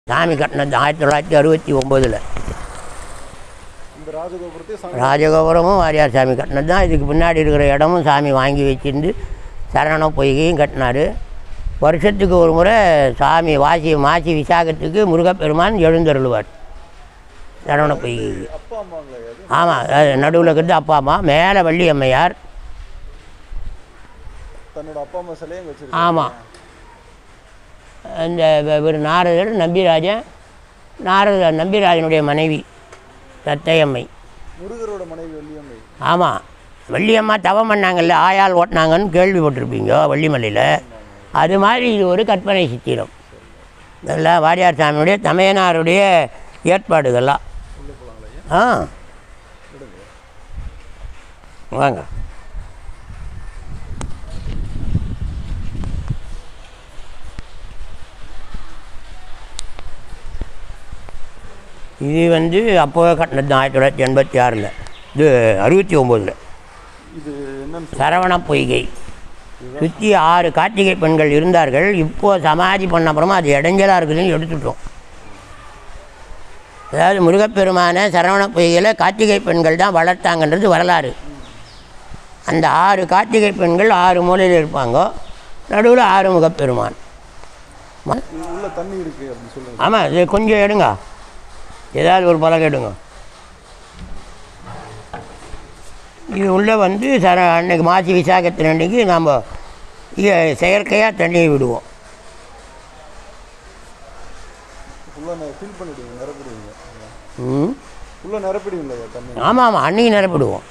சாமி கட்டினது ஆயிரத்தி தொள்ளாயிரத்தி அறுபத்தி ஒம்போதில் இந்த ராஜகோபுரத்தை சாமி ராஜகோபுரமும் வாரியார் சாமி கட்டினது தான் இதுக்கு பின்னாடி இருக்கிற இடமும் சாமி வாங்கி வச்சிருந்து சரண பொய்கையும் கட்டினார் வருஷத்துக்கு ஒரு முறை சாமி வாசி மாசி விசாகத்துக்கு முருகப்பெருமான் எழுந்தருளுவார் சரவண பொய்கைக்கு அப்பா அம்மாங்களா அது ஆமாம் நடுவில் இருக்கிறது அப்பா அம்மா மேலே வள்ளி அம்மையார் தன்னோட அப்பா அம்மா சிலையை அங்கே வச்சிருக்காங்க ஆமாம் இந்த இவர் நாரதர் நம்பிராஜன் நாரத நம்பிராஜனுடைய மனைவி தத்தையம்மை முருகரோட மனைவி வள்ளியம்மை ஆமாம் வள்ளியம்மா தவம் பண்ணாங்கல்ல ஆயால் ஓட்டினாங்கன்னு கேள்விப்பட்டிருப்பீங்க வள்ளிமலையில் அது மாதிரி இது ஒரு கற்பனை சித்திரம் இதெல்லாம் வாரியார் சாமியுடைய தமையனாருடைய ஏற்பாடுகள்லாம் உள்ள போகலாங்களா ஐயா ஆ வாங்க இது வந்து அப்போவே கட்டினது தான் ஆயிரத்தி தொள்ளாயிரத்தி எண்பத்தி ஆறில் இது அறுபத்தி ஒம்போதில் இது என்னன்னு சொல்லு சரவண பொய்கை சுற்றி ஆறு கார்த்திகை பெண்கள் இருந்தார்கள் இப்போ சமாதி பண்ண அப்புறமா அது இடைஞ்சலாக இருக்குதுன்னு எடுத்துட்டோம் அதாவது முருகப்பெருமான சரவண பொய்கையில் கார்த்திகை பெண்கள் தான் வளர்த்தாங்கன்றது வரலாறு அந்த ஆறு கார்த்திகை பெண்கள் ஆறு மூலையில் இருப்பாங்க நடுவில் ஆறு முகப்பெருமான் ம- இது உள்ள தண்ணி இருக்கு அப்படின்னு சொல்லுங்க ஆமாம் இது கொஞ்சம் எடுங்க ஏதாவது ஒரு பலகை எடுங்க இது உள்ளே வந்து சர அன்னைக்கு மாசி விசாகத்தின் அன்னைக்கு நாம் செயற்கையாக தண்ணியை விடுவோம் ஃபுல்லாக ஃபில் பண்ணிடுவீங்க நிரப்பிடுவீங்க ம் ஃபுல்லாக நிரப்பிடுவீங்களா ஐயா தண்ணி ஆமாம் ஆமாம் அன்னைக்கு நிரப்பிடுவோம்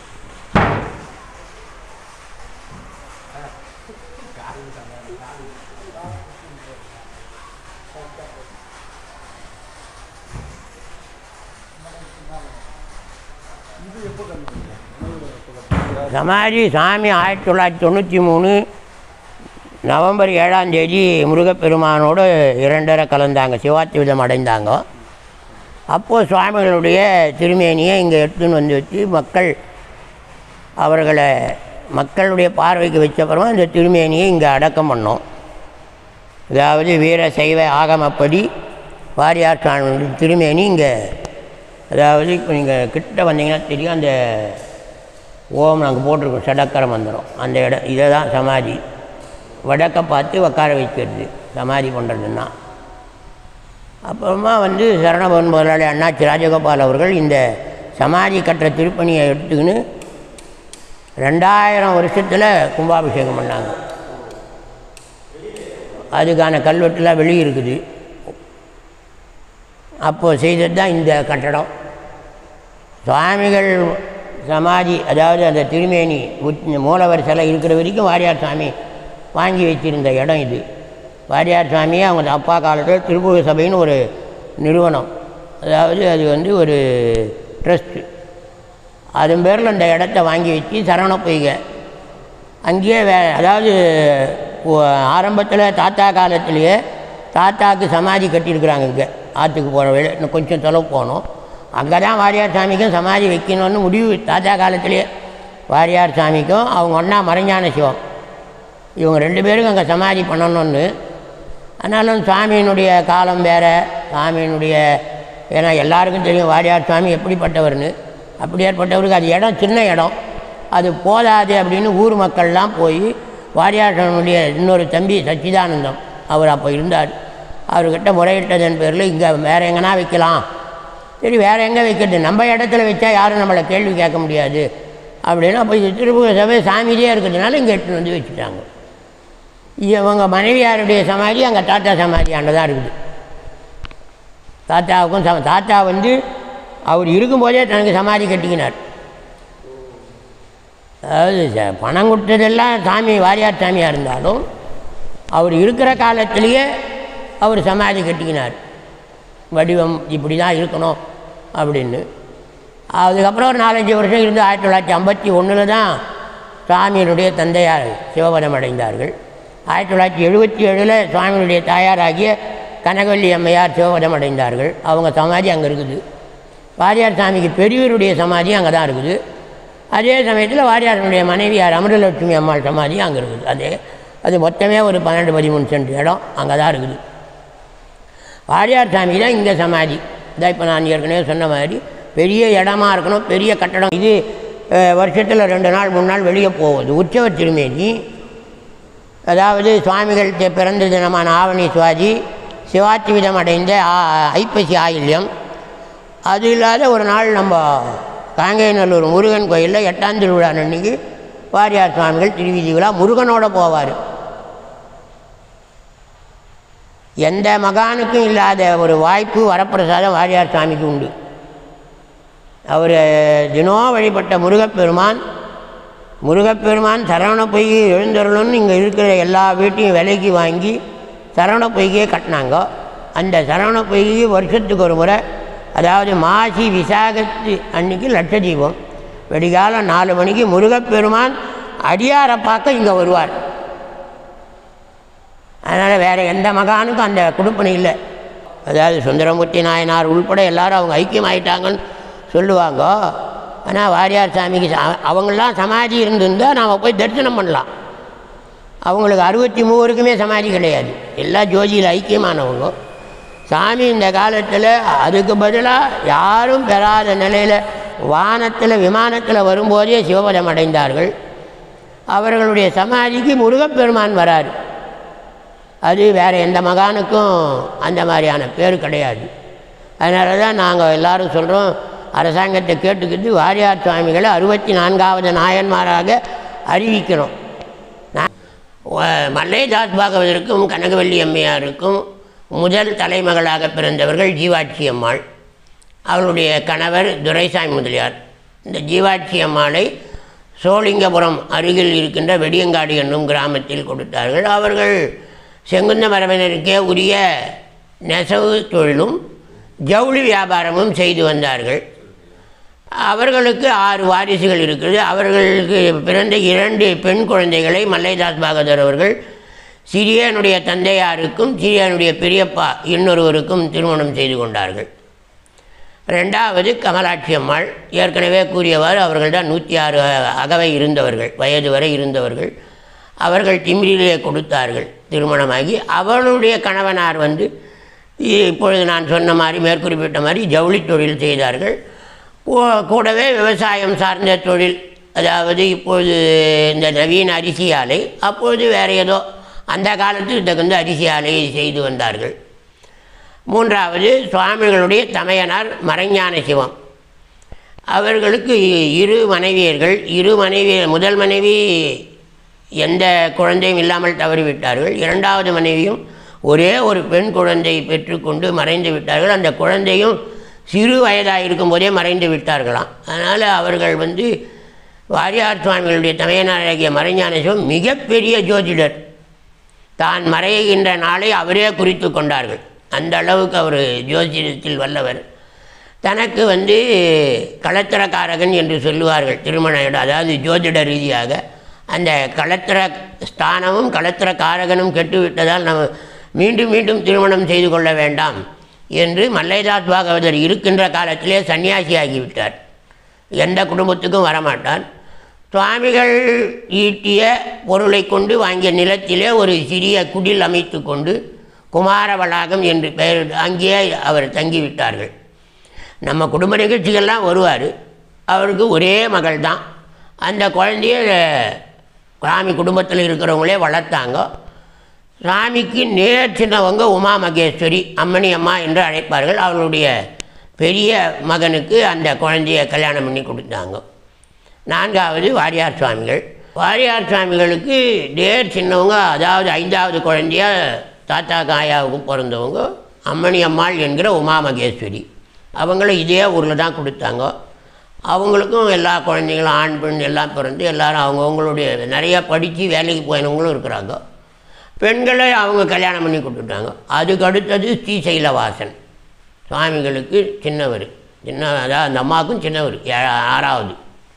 சமாதி சாமி ஆயிரத்தி தொள்ளாயிரத்தி தொண்ணூற்றி மூணு நவம்பர் ஏழாம் தேதி முருகப்பெருமானோடு இரண்டரை கலந்தாங்க சிவாத்திவிதம் அடைந்தாங்க அப்போது சுவாமிகளுடைய திருமேனியை இங்கே எடுத்துன்னு வந்து வச்சு மக்கள் அவர்களை மக்களுடைய பார்வைக்கு வச்ச அப்புறமா இந்த திருமேனியை இங்கே அடக்கம் பண்ணோம் அதாவது வீர சைவ ஆகமப்படி வாரியார் சுவாமிகளுடைய திருமேனி இங்கே அதாவது இப்போ நீங்கள் கிட்ட வந்தீங்கன்னா தெரியும் அந்த ஓம் நாங்கள் போட்டிருக்கோம் சடக்கர மந்திரம் அந்த இடம் இதை தான் சமாதி வடக்க பார்த்து உட்கார வைக்கிறது சமாதி பண்ணுறதுன்னா அப்புறமா வந்து சரணபவன் முதலாளி அண்ணாச்சி ராஜகோபால் அவர்கள் இந்த சமாதி கட்டுற திருப்பணியை எடுத்துக்கின்னு ரெண்டாயிரம் வருஷத்தில் கும்பாபிஷேகம் பண்ணாங்க அதுக்கான கல்வெட்டுலாம் வெளியே இருக்குது அப்போது செய்தது தான் இந்த கட்டடம் சுவாமிகள் சமாதி அதாவது அந்த திருமேனி உச்- மூலவர் சிலை இருக்கிற வரைக்கும் வாரியார் சாமி வாங்கி வச்சிருந்த இடம் இது வாரியார் சாமியை அவங்க அப்பா காலத்தில் திருப்புக சபைன்னு ஒரு நிறுவனம் அதாவது அது வந்து ஒரு ட்ரஸ்ட்டு அதன் பேரில் இந்த இடத்த வாங்கி வச்சு சரவண பொய்கை அங்கேயே வே அதாவது ஆரம்பத்தில் தாத்தா காலத்திலேயே தாத்தாக்கு சமாதி கட்டியிருக்கிறாங்க இங்கே ஆற்றுக்கு போகிற வழி இன்னும் கொஞ்சம் தொலைவு போகணும் அங்கே தான் வாரியார் சாமிக்கும் சமாதி வைக்கணும்னு முடிவு தாத்தா காலத்திலேயே வாரியார் சாமிக்கும் அவங்க ஒன்றா மறைஞான சிவம் இவங்க ரெண்டு பேருக்கும் அங்கே சமாதி பண்ணணும்னு ஆனாலும் சாமியினுடைய காலம் வேறு சாமியினுடைய ஏன்னா எல்லாருக்கும் தெரியும் வாரியார் சுவாமி எப்படிப்பட்டவர்னு அப்படியாற்பட்டவருக்கு அது இடம் சின்ன இடம் அது போதாது அப்படின்னு ஊர் மக்கள்லாம் போய் வாரியார் சுவாமியுடைய இன்னொரு தம்பி சச்சிதானந்தம் அவர் அப்போ இருந்தார் அவர்கிட்ட முறையிட்டதன் பேரில் இங்கே வேறு எங்கன்னா வைக்கலாம் சரி வேறு எங்கே வைக்கிறது நம்ம இடத்துல வச்சா யாரும் நம்மளை கேள்வி கேட்க முடியாது அப்படின்னு அப்போ இது திருப்புக சபை சாமியிலே இருக்கிறதுனால இங்கே எடுத்துன்னு வந்து வச்சுட்டாங்க இவங்க மனைவியாருடைய சமாதி அங்கே தாத்தா சமாதி அங்கே தான் இருக்குது தாத்தாவுக்கும் சம தாத்தா வந்து அவர் இருக்கும்போதே தனக்கு சமாதி கட்டிக்கினார் அதாவது ச- பணம் கொடுத்ததெல்லாம் சாமி வாரியார் சாமியாக இருந்தாலும் அவர் இருக்கிற காலத்திலேயே அவர் சமாதி கட்டிக்கினார் வடிவம் இப்படி தான் இருக்கணும் அப்படின்னு அதுக்கப்புறம் ஒரு நாலஞ்சு வருஷம் இருந்து ஆயிரத்தி தொள்ளாயிரத்தி ஐம்பத்தி ஒன்றில் தான் சுவாமியினுடைய தந்தையார் சிவபதம் அடைந்தார்கள் ஆயிரத்தி தொள்ளாயிரத்தி எழுபத்தி ஏழில் சுவாமியினுடைய தாயாராகிய கனகவல்லி அம்மையார் சிவபதம் அடைந்தார்கள் அவங்க சமாதி அங்கே இருக்குது வாரியார் சாமிக்கு பெரியவருடைய சமாதி அங்கே தான் இருக்குது அதே சமயத்தில் வாரியாரனுடைய மனைவியார் அமிர்தலட்சுமி அம்மாள் சமாதியும் அங்கே இருக்குது அதே அது மொத்தமே ஒரு பன்னெண்டு பதிமூணு சென்ட் இடம் அங்கே தான் இருக்குது வாரியார் சாமி தான் இங்கே சமாதி இதான் இப்போ நான் ஏற்கனவே சொன்ன மாதிரி பெரிய இடமா இருக்கணும் பெரிய கட்டடம் இது வருஷத்தில் ரெண்டு நாள் மூணு நாள் வெளியே போகுது உற்சவ திருமேனி அதாவது சுவாமிகள் தி- பிறந்த தினமான ஆவணி சுவாதி சிவாத்திவிதம் அடைந்த ஆ- ஐப்பசி ஆயில்யம் அது இல்லாத ஒரு நாள் நம்ம காங்கேயநல்லூர் முருகன் கோயிலில் எட்டாம் திருவிழா அன்னைக்கு வாரியார் சுவாமிகள் திருவீதி விழா முருகனோட போவார் எந்த மகானுக்கும் இல்லாத ஒரு வாய்ப்பு வரப்பிரசாதம் வாரியார் சாமிக்கு உண்டு அவர் தினம் வழிபட்ட முருகப்பெருமான் முருகப்பெருமான் சரவண பொய்கை எழுந்தருளும்னு இங்கே இருக்கிற எல்லா வீட்டையும் விலைக்கு வாங்கி சரவண பொய்கையை கட்டினாங்க அந்த சரவண பொய்கை வருஷத்துக்கு ஒரு முறை அதாவது மாசி விசாகத்து அன்னைக்கு லட்சதீபம் வெடிகாலம் நாலு மணிக்கு முருகப்பெருமான் அடியாரை பார்க்க இங்கே வருவார் அதனால் வேறு எந்த மகானுக்கும் அந்த கொடுப்பனை இல்லை அதாவது சுந்தரமூர்த்தி நாயனார் உள்பட எல்லாரும் அவங்க ஐக்கியமாயிட்டாங்கன்னு சொல்லுவாங்க ஆனால் வாரியார் சாமிக்கு ச- அவங்களாம் சமாதி இருந்திருந்தால் நாம் போய் தரிசனம் பண்ணலாம் அவங்களுக்கு அறுபத்தி மூவருக்குமே சமாதி கிடையாது எல்லா ஜோதியில் ஐக்கியமானவங்க சாமி இந்த காலத்தில் அதுக்கு பதிலாக யாரும் பெறாத நிலையில் வானத்தில் விமானத்தில் வரும்போதே சிவபதம் அடைந்தார்கள் அவர்களுடைய சமாதிக்கு முருகப்பெருமான் வராரு அது வேறு எந்த மகானுக்கும் அந்த மாதிரியான பேர் கிடையாது அதனால தான் நாங்கள் எல்லாரும் சொல்கிறோம் அரசாங்கத்தை கேட்டுக்கிட்டு வாரியார் சுவாமிகளை அறுபத்தி நான்காவது நாயன்மாராக அறிவிக்கிறோம் நான் வ- மல்லைதாஸ் பாகவதற்கும் கனகவல்லி அம்மையாருக்கும் முதல் தலைமகளாக பிறந்தவர்கள் ஜீவாட்சி அம்மாள் அவளுடைய கணவர் துரைசாமி முதலியார் இந்த ஜீவாட்சி அம்மாளை சோழிங்கபுரம் அருகில் இருக்கின்ற வெடியங்காடு என்னும் கிராமத்தில் கொடுத்தார்கள் அவர்கள் செங்குந்த மரபினருக்கே உரிய நெசவு தொழிலும் ஜவுளி வியாபாரமும் செய்து வந்தார்கள் அவர்களுக்கு ஆறு வாரிசுகள் இருக்குது அவர்களுக்கு பிறந்த இரண்டு பெண் குழந்தைகளை மல்லைதாஸ் பாகதர் அவர்கள் சிறியனுடைய தந்தையாருக்கும் சிறியனுடைய பெரியப்பா இன்னொருவருக்கும் திருமணம் செய்து கொண்டார்கள் ரெண்டாவது கமலாட்சி அம்மாள் ஏற்கனவே கூறியவாறு அவர்கள் தான் நூற்றி ஆறு அகவை இருந்தவர்கள் வயது வரை இருந்தவர்கள் அவர்கள் திமிரிலே கொடுத்தார்கள் திருமணமாகி அவளுடைய கணவனார் வந்து இப்பொழுது நான் சொன்ன மாதிரி மேற்குறிப்பிட்ட மாதிரி ஜவுளி தொழில் செய்தார்கள் கூ- கூடவே விவசாயம் சார்ந்த தொழில் அதாவது இப்பொழுது இந்த நவீன அரிசி ஆலை அப்பொழுது வேறு ஏதோ அந்த காலத்துக்கு தகுந்த அரிசி ஆலையை செய்து வந்தார்கள் மூன்றாவது சுவாமிகளுடைய தமையனார் மறைஞான சிவம் அவர்களுக்கு இ- இரு மனைவியர்கள் இரு மனைவி முதல் மனைவி எந்த குழந்தையும் இல்லாமல் தவறிவிட்டார்கள் இரண்டாவது மனைவியும் ஒரே ஒரு பெண் குழந்தை பெற்றுக்கொண்டு மறைந்து விட்டார்கள் அந்த குழந்தையும் சிறு வயதாக இருக்கும்போதே மறைந்து விட்டார்களாம் அதனால் அவர்கள் வந்து வாரியார் சுவாமிகளுடைய தமையனாராகிய மறைஞான சிவம் மிகப்பெரிய ஜோதிடர் தான் மறைகின்ற நாளை அவரே குறித்து கொண்டார்கள் அந்த அளவுக்கு அவர் ஜோதிடத்தில் வல்லவர் தனக்கு வந்து களத்திரக்காரகன் என்று சொல்லுவார்கள் திருமண இடம் அதாவது ஜோதிட ரீதியாக அந்த களத்திர ஸ்தானமும் களத்திர காரகனும் கெட்டுவிட்டதால் நம்ம மீண்டும் மீண்டும் திருமணம் செய்து கொள்ள வேண்டாம் என்று மல்லைதாஸ் பாகவதர் இருக்கின்ற காலத்திலே சன்னியாசியாகிவிட்டார் எந்த குடும்பத்துக்கும் வரமாட்டார் சுவாமிகள் ஈட்டிய பொருளை கொண்டு வாங்கிய நிலத்திலே ஒரு சிறிய குடில் அமைத்து கொண்டு குமார வளாகம் என்று பெயர் அங்கேயே அவர் தங்கிவிட்டார்கள் நம்ம குடும்ப நிகழ்ச்சிகள்லாம் வருவார் அவருக்கு ஒரே மகள் தான் அந்த குழந்தைய சாமி குடும்பத்தில் இருக்கிறவங்களே வளர்த்தாங்க சாமிக்கு நேர் சின்னவங்க உமா மகேஸ்வரி அம்மணி அம்மா என்று அழைப்பார்கள் அவர்களுடைய பெரிய மகனுக்கு அந்த குழந்தைய கல்யாணம் பண்ணி கொடுத்தாங்க நான்காவது வாரியார் சுவாமிகள் வாரியார் சுவாமிகளுக்கு நேர் சின்னவங்க அதாவது ஐந்தாவது குழந்தையா தாத்தா காயாவுக்கு பிறந்தவங்க அம்மணி அம்மாள் என்கிற உமா மகேஸ்வரி அவங்களும் இதே ஊரில் தான் கொடுத்தாங்க அவங்களுக்கும் எல்லா குழந்தைங்களும் ஆண் பெண் எல்லாம் பிறந்து எல்லாரும் அவங்கவுங்களுடைய நிறைய படித்து வேலைக்கு போயினவங்களும் இருக்கிறாங்க பெண்களை அவங்க கல்யாணம் பண்ணி கொடுத்துட்டாங்க அதுக்கு அடுத்தது ஸ்ரீசைலவாசன் சுவாமிகளுக்கு சின்னவர் சின்ன அதாவது அந்த அம்மாவுக்கும் சின்னவர் ஏழா- ஆறாவது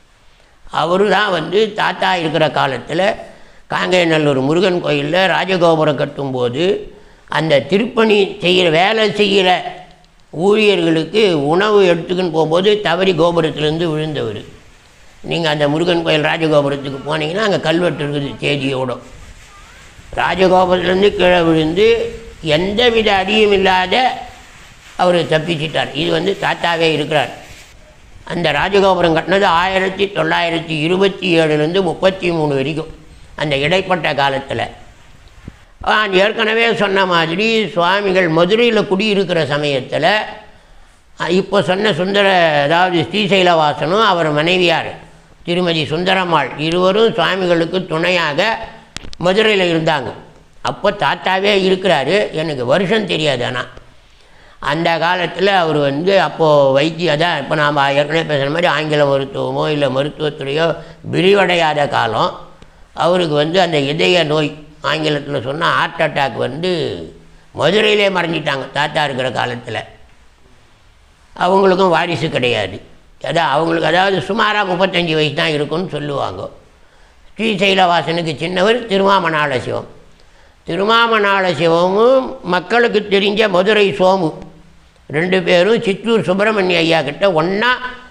அவரு தான் வந்து தாத்தா இருக்கிற காலத்தில் காங்கேயநல்லூர் முருகன் கோயிலில் ராஜகோபுரம் கட்டும்போது அந்த திருப்பணி செய்கிற வேலை செய்கிற ஊழியர்களுக்கு உணவு எடுத்துக்கின்னு போகும்போது தவறி கோபுரத்துலேருந்து விழுந்தவர் நீங்கள் அந்த முருகன் கோயில் ராஜகோபுரத்துக்கு போனீங்கன்னா அங்கே கல்வெட்டு இருக்குது தேதியோட ராஜகோபுரத்துலேருந்து கீழே விழுந்து எந்தவித அடியும் இல்லாத அவர் தப்பிச்சிட்டார் இது வந்து தாத்தாவே இருக்கிறார் அந்த ராஜகோபுரம் கட்டினது ஆயிரத்தி தொள்ளாயிரத்தி இருபத்தி ஏழுலேருந்து முப்பத்தி மூணு வரைக்கும் அந்த இடைப்பட்ட காலத்தில் நான் ஏற்கனவே சொன்ன மாதிரி சுவாமிகள் மதுரையில் குடியிருக்கிற சமயத்தில் இப்போ சொன்ன சுந்தர அதாவது ஸ்ரீசைலவாசனும் அவர் மனைவியார் திருமதி சுந்தரம்மாள் இருவரும் சுவாமிகளுக்கு துணையாக மதுரையில் இருந்தாங்க அப்போ தாத்தாவே இருக்கிறாரு எனக்கு வருஷம் தெரியாது ஆனால் அந்த காலத்தில் அவர் வந்து அப்போது வைத்தியம் அதான் இப்போ நாம் ஏற்கனவே பேசுகிற மாதிரி ஆங்கில மருத்துவமோ இல்லை மருத்துவத்துறையோ விரிவடையாத காலம் அவருக்கு வந்து அந்த இதய நோய் ஆங்கிலத்தில் சொன்னால் ஹார்ட் அட்டாக் வந்து மதுரையிலே மறைஞ்சிட்டாங்க தாத்தா இருக்கிற காலத்தில் அவங்களுக்கும் வாரிசு கிடையாது அதான் அவங்களுக்கு அதாவது சுமாராக முப்பத்தஞ்சு வயசு தான் இருக்கும்னு சொல்லுவாங்க ஸ்ரீசைலவாசனுக்கு சின்னவர் திருமாமணாள சிவம் திருமாமணாள சிவமும் மக்களுக்கு தெரிஞ்ச மதுரை சோமு ரெண்டு பேரும் சித்தூர் சுப்பிரமணிய ஐயா கிட்ட ஒன்றா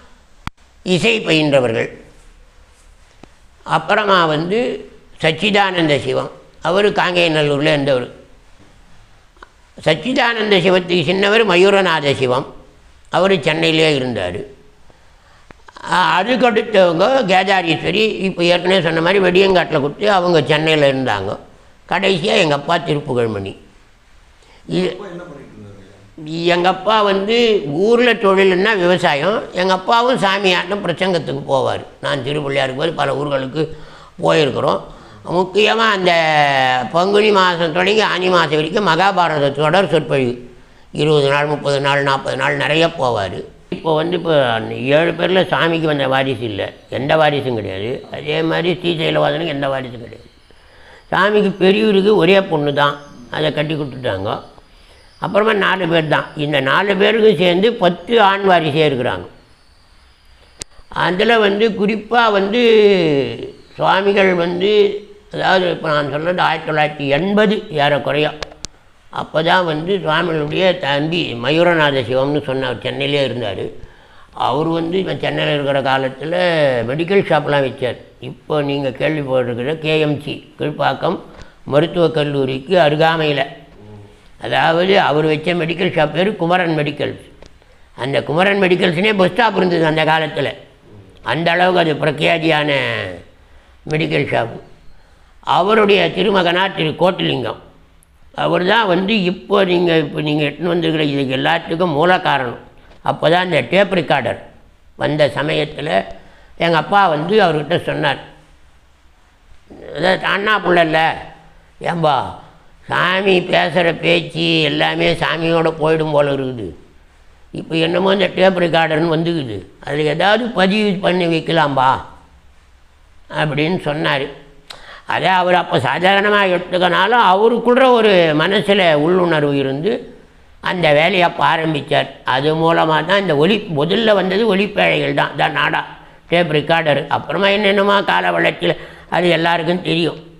இசை பயின்றவர்கள் அப்புறமா வந்து சச்சிதானந்த சிவம் அவர் காங்கேயநல்லூரில் இருந்தவர் சச்சிதானந்த சிவத்துக்கு சின்னவர் மயூரநாத சிவம் அவர் சென்னையிலே இருந்தார் அதுக்கு அடுத்தவங்க கேதாரீஸ்வரி இப்போ ஏற்கனவே சொன்ன மாதிரி வெடியங்காட்டில் கொடுத்து அவங்க சென்னையில் இருந்தாங்க கடைசியாக எங்கள் அப்பா திருப்புகழ்மணி இது எங்கள் அப்பா வந்து ஊரில் தொழில்னா விவசாயம் எங்கள் அப்பாவும் சாமியாட்டம் பிரசங்கத்துக்கு போவார் நான் திருப்பிள்ளையாருக்கு போது பல ஊர்களுக்கு போயிருக்கிறோம் முக்கியமாக அந்த பங்குனி மாதம் தொடங்கி ஆனி மாதம் வரைக்கும் மகாபாரத தொடர் சொற்பொழிவு இருபது நாள் முப்பது நாள் நாற்பது நாள் நிறைய போவார் இப்போ வந்து இப்போ ஏழு பேரில் சாமிக்கு வந்த வாரிசு இல்லை எந்த வாரிசும் கிடையாது அதே மாதிரி ஸ்ரீசைலவாதனுக்கு எந்த வாரிசும் கிடையாது சாமிக்கு பெரியவருக்கு ஒரே பொண்ணு தான் அதை கட்டி கொடுத்துட்டாங்க அப்புறமா நாலு பேர் தான் இந்த நாலு பேருக்கும் சேர்ந்து பத்து ஆண் வாரிசே இருக்கிறாங்க அதில் வந்து குறிப்பாக வந்து சுவாமிகள் வந்து அதாவது இப்போ நான் சொல்கிறது ஆயிரத்தி தொள்ளாயிரத்தி எண்பது ஏறக்குறைய அப்போ தான் வந்து சுவாமிகளுடைய தம்பி மயூரநாத சிவம்னு சொன்னார் சென்னையிலே இருந்தார் அவர் வந்து இப்போ சென்னையில் இருக்கிற காலத்தில் மெடிக்கல் ஷாப்லாம் வச்சார் இப்போ நீங்கள் கேள்விப்பட்டிருக்கிற கேஎம்சி கீழ்ப்பாக்கம் மருத்துவக் கல்லூரிக்கு அருகாமையில் அதாவது அவர் வச்ச மெடிக்கல் ஷாப் பேர் குமரன் மெடிக்கல்ஸ் அந்த குமரன் மெடிக்கல்ஸ்னே பஸ் ஸ்டாப் இருந்தது அந்த காலத்தில் அந்த அளவுக்கு அது பிரఖ్యాதியான மெடிக்கல் ஷாப்பு அவருடைய திருமகனார் திரு கோட்டிலிங்கம் அவர் தான் வந்து இப்போ நீங்கள் இப்போ நீங்கள் எடுத்துன்னு வந்திருக்கிற இதுக்கு எல்லாத்துக்கும் மூல காரணம் அப்போ தான் இந்த டேப் ரெக்கார்டர் வந்த சமயத்தில் எங்கள் அப்பா வந்து அவர்கிட்ட சொன்னார் அதாவது அண்ணா புள்ளல்ல ஏம்பா சாமி பேசுகிற பேச்சு எல்லாமே சாமியோட போயிடும் போல இருக்குது இப்போ என்னமோ இந்த டேப் ரெக்கார்டர்னு வந்துக்குது அதில் ஏதாவது பதிவு பண்ணி வைக்கலாம்பா அப்படின்னு சொன்னார் அதே அவர் அப்போ சாதாரணமாக எடுத்துக்கனாலும் அவருக்குள்ள ஒரு மனசில் உள்ளுணர்வு இருந்து அந்த வேலையை அப்போ ஆரம்பித்தார் அது மூலமாக தான் இந்த ஒலி முதல்ல வந்தது ஒலிப்பேழைகள் தான் தான் நாடா டேப் ரெக்கார்டர் அப்புறமா என்னென்னமோ கால வளர்ச்சியில் அது எல்லாருக்கும் தெரியும்